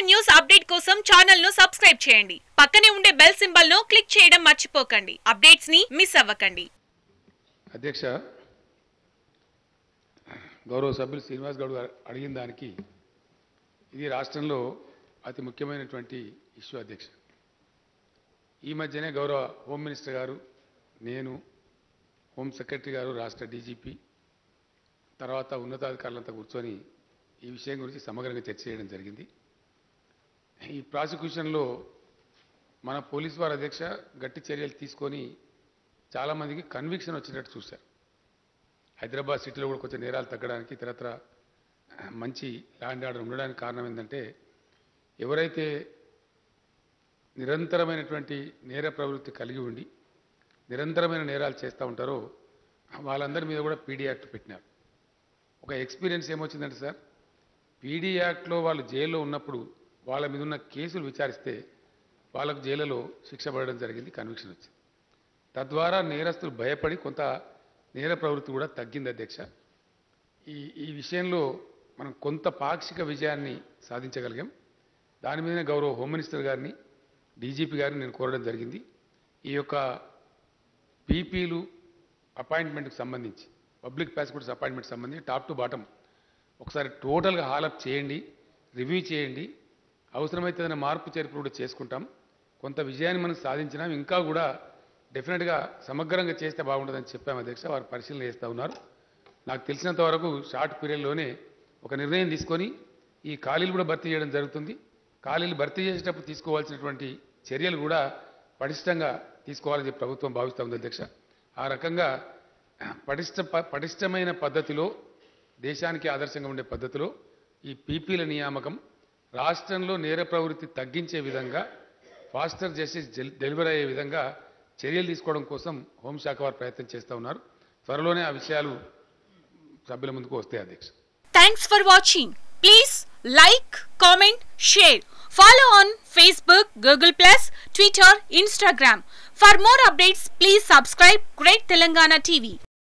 news update కోసం channel ను subscribe చేయండి పక్కనే ఉండే బెల్ సింబల్ ను క్లిక్ చేయడం మర్చిపోకండి అప్డేట్స్ ని మిస్ అవ్వకండి అధ్యక్ష గౌరవ సభ్యులు శ్రీనివాస్ గౌడ్ గారు అడిగిన దానికి ఇది రాష్ట్రంలో అతి ముఖ్యమైనటువంటి ఇష్యూ అధ్యక్ష ఈ మధ్యనే గౌరవ హోమ్ మినిస్టర్ గారు నేను హోమ్ సెక్రటరీ గారు రాష్ట్ర డీజీపీ తర్వాత ఉన్నతాధికారులంతా కూర్చొని ఈ విషయం గురించి సమగ్రంగా చర్చ చేయడం జరిగింది ఈ ప్రాసిక్యూషన్లో మన పోలీసు వారి అధ్యక్ష గట్టి చర్యలు తీసుకొని చాలామందికి కన్విక్షన్ వచ్చినట్టు చూశారు హైదరాబాద్ సిటీలో కూడా కొంచెం నేరాలు తగ్గడానికి ఇతరత్ర మంచి ల్యాండ్ ఆర్డర్ ఉండడానికి కారణం ఏంటంటే ఎవరైతే నిరంతరమైనటువంటి నేర ప్రవృత్తి కలిగి ఉండి నిరంతరమైన నేరాలు చేస్తూ ఉంటారో వాళ్ళందరి మీద కూడా పీడీ యాక్ట్ పెట్టినారు ఒక ఎక్స్పీరియన్స్ ఏమొచ్చిందంటే సార్ పీడీ యాక్ట్లో వాళ్ళు జైల్లో ఉన్నప్పుడు వాళ్ళ మీద ఉన్న కేసులు విచారిస్తే వాళ్ళకు జైలులో శిక్ష పడడం జరిగింది కన్విక్షన్ వచ్చింది తద్వారా నేరస్తులు భయపడి కొంత నేర ప్రవృత్తి కూడా తగ్గింది అధ్యక్ష ఈ ఈ విషయంలో మనం కొంత పాక్షిక విజయాన్ని సాధించగలిగాం దాని మీదనే గౌరవ హోమ్ మినిస్టర్ గారిని డీజీపీ గారిని నేను కోరడం జరిగింది ఈ యొక్క పీపీలు అపాయింట్మెంట్కి సంబంధించి పబ్లిక్ ప్రాసిక్యూటర్స్ అపాయింట్మెంట్ సంబంధించి టాప్ టు బాటం ఒకసారి టోటల్గా హాలప్ చేయండి రివ్యూ చేయండి అవసరమైతే ఏదైనా మార్పు చేర్పులు కూడా చేసుకుంటాం కొంత విజయాన్ని మనం సాధించినాం ఇంకా కూడా డెఫినెట్గా సమగ్రంగా చేస్తే బాగుంటుందని చెప్పాము అధ్యక్ష వారు పరిశీలన చేస్తూ ఉన్నారు నాకు తెలిసినంత వరకు షార్ట్ పీరియడ్లోనే ఒక నిర్ణయం తీసుకొని ఈ ఖాళీలు కూడా భర్తీ చేయడం జరుగుతుంది ఖాళీలు భర్తీ చేసేటప్పుడు తీసుకోవాల్సినటువంటి చర్యలు కూడా పటిష్టంగా తీసుకోవాలని చెప్పి ప్రభుత్వం భావిస్తూ ఉంది అధ్యక్ష ఆ రకంగా పటిష్ట ప- పటిష్టమైన పద్ధతిలో దేశానికి ఆదర్శంగా ఉండే పద్ధతిలో ఈ పీపీల నియామకం రాష్ట్రంలో నేర ప్రవృత్తి తగ్గించే విధంగా ఫాస్టర్ జస్టిస్ జెల్- డెలివరీ అయ్యే విధంగా చర్యలు తీసుకోవడం కోసం హోంశాఖ వారు ప్రయత్నం చేస్తూ ఉన్నారు త్వరలోనే ఆ విషయాలు సభ్యుల ముందుకు వస్తాయి అధ్యక్ష thanks for watching please like comment share follow on Facebook Google plus Twitter Instagram for more updates please subscribe great Telangana TV